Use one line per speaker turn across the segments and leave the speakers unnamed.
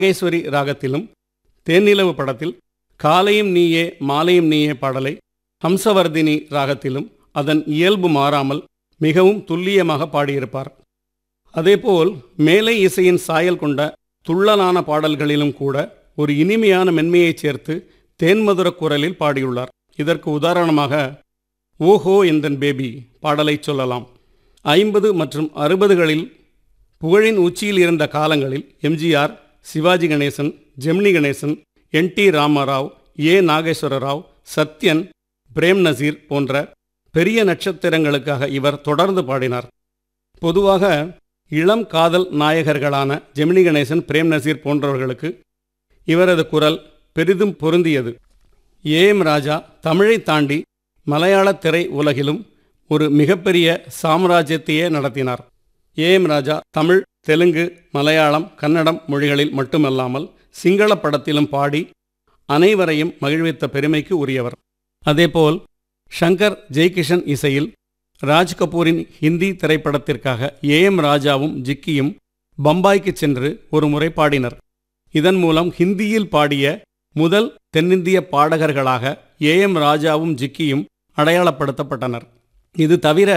நாகேஸ்வரி ராகத்திலும் தேனிலவு படத்தில் காலையும் நீயே மாலையும் நீயே பாடலை ஹம்சவர்தினி ராகத்திலும் அதன் இயல்பு மாறாமல் மிகவும் துல்லியமாக பாடியிருப்பார் அதேபோல் மேலை இசையின் சாயல் கொண்ட துள்ளலான பாடல்களிலும் கூட ஒரு இனிமையான மென்மையைச் சேர்த்து தேன்மதுர குரலில் பாடியுள்ளார் இதற்கு உதாரணமாக ஓஹோ எந்தன் பேபி பாடலைச் சொல்லலாம் ஐம்பது மற்றும் அறுபதுகளில் புகழின் உச்சியில் இருந்த காலங்களில் MGR Sivaji Ganesan Gemini Ganesan N T Rama Rao A Nageswara Rao Sathyan Prem Nazir போன்ற பெரிய நட்சத்திரங்களுக்காக இவர் தொடர்ந்து பாடினார் பொதுவாக இளம் காதல் நாயகர்களான ஜெமினி கணேசன் பிரேம் நசீர் போன்றவர்களுக்கு இவரது குரல் பெரிதும் பொருந்தியது ஏ எம் ராஜா தமிழை தாண்டி மலையாள திரை உலகிலும் ஒரு மிகப்பெரிய சாம்ராஜ்யத்தையே நடத்தினார் ஏ எம் ராஜா தமிழ் தெலுங்கு மலையாளம் கன்னடம் மொழிகளில் மட்டுமல்லாமல் சிங்கள படத்திலும் பாடி அனைவரையும் மகிழ்வித்த பெருமைக்கு உரியவர் அதேபோல் ஷங்கர் ஜெய்கிஷன் இசையில் ராஜ் கபூரின் ஹிந்தி திரைப்படத்திற்காக ஏ எம் ராஜாவும் ஜிக்கியும் பம்பாய்க்கு சென்று ஒரு முறை பாடினர் இதன் மூலம் ஹிந்தியில் பாடிய முதல் தென்னிந்திய பாடகர்களாக ஏ எம் ராஜாவும் ஜிக்கியும் அடையாளப்படுத்தப்பட்டனர் இது தவிர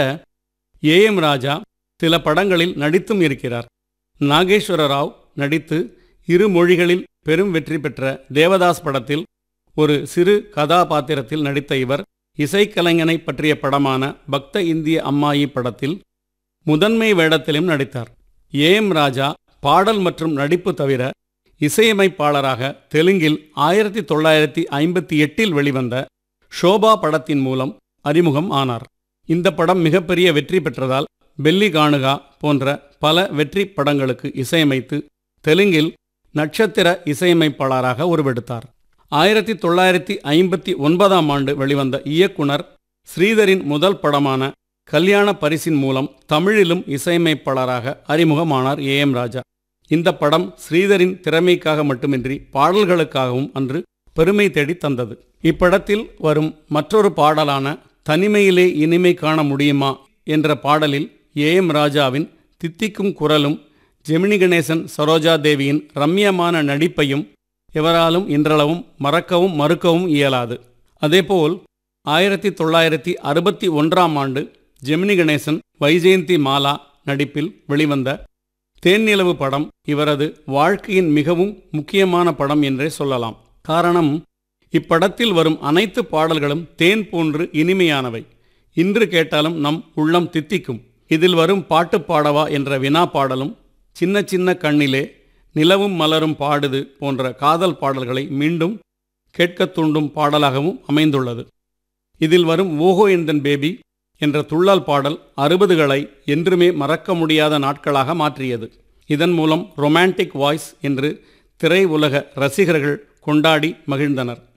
ஏ எம் ராஜா சில படங்களில் நடித்தும் இருக்கிறார் நாகேஸ்வர ராவ் நடித்து இரு மொழிகளில் பெரும் வெற்றி பெற்ற தேவதாஸ் படத்தில் ஒரு சிறு கதாபாத்திரத்தில் நடித்த இவர் இசைக்கலைஞனை பற்றிய படமான பக்த இந்திய அம்மாயி படத்தில் முதன்மை வேடத்திலும் நடித்தார் ஏ எம் ராஜா பாடல் மற்றும் நடிப்பு தவிர இசையமைப்பாளராக தெலுங்கில் ஆயிரத்தி தொள்ளாயிரத்தி ஐம்பத்தி எட்டில் வெளிவந்த ஷோபா படத்தின் மூலம் அறிமுகம் ஆனார் இந்த படம் மிகப்பெரிய வெற்றி பெற்றதால் பெல்லி காணுகா போன்ற பல வெற்றி படங்களுக்கு இசையமைத்து தெலுங்கில் நட்சத்திர இசையமைப்பாளராக உருவெடுத்தார் ஆயிரத்தி தொள்ளாயிரத்தி ஐம்பத்தி ஒன்பதாம் ஆண்டு வெளிவந்த இயக்குனர் ஸ்ரீதரின் முதல் படமான கல்யாண பரிசின் மூலம் தமிழிலும் இசையமைப்பாளராக அறிமுகமானார் ஏ எம் ராஜா இந்த படம் ஸ்ரீதரின் திறமைக்காக மட்டுமின்றி பாடல்களுக்காகவும் அன்று பெருமை தேடி தந்தது இப்படத்தில் வரும் மற்றொரு பாடலான தனிமையிலே இனிமை காண முடியுமா என்ற பாடலில் ஏ எம் ராஜாவின் தித்திக்கும் குரலும் ஜெமினி கணேசன் சரோஜா தேவியின் ரம்யமான நடிப்பையும் எவராலும் இன்றளவும் மறக்கவும் மறுக்கவும் இயலாது அதேபோல் ஆயிரத்தி தொள்ளாயிரத்தி அறுபத்தி ஒன்றாம் ஆண்டு ஜெமினி கணேசன் வைஜெயந்தி மாலா நடிப்பில் வெளிவந்த தேன்னிலவு படம் இவரது வாழ்க்கையின் மிகவும் முக்கியமான படம் என்றே சொல்லலாம் காரணம் இப்படத்தில் வரும் அனைத்து பாடல்களும் தேன் போன்று இனிமையானவை இன்று கேட்டாலும் நம் உள்ளம் தித்திக்கும் இதில் வரும் பாட்டு பாடவா என்ற வினா பாடலும் சின்ன சின்ன கண்ணிலே நிலவும் மலரும் பாடுது போன்ற காதல் பாடல்களை மீண்டும் கேட்கத் தூண்டும் பாடலாகவும் அமைந்துள்ளது இதில் வரும் ஓஹோ எந்தன் பேபி என்ற துள்ளல் பாடல் அறுபதுகளை என்றுமே மறக்க முடியாத நாட்களாக மாற்றியது இதன் மூலம் ரொமான்டிக் வாய்ஸ் என்று திரை உலக ரசிகர்கள் கொண்டாடி மகிழ்ந்தனர்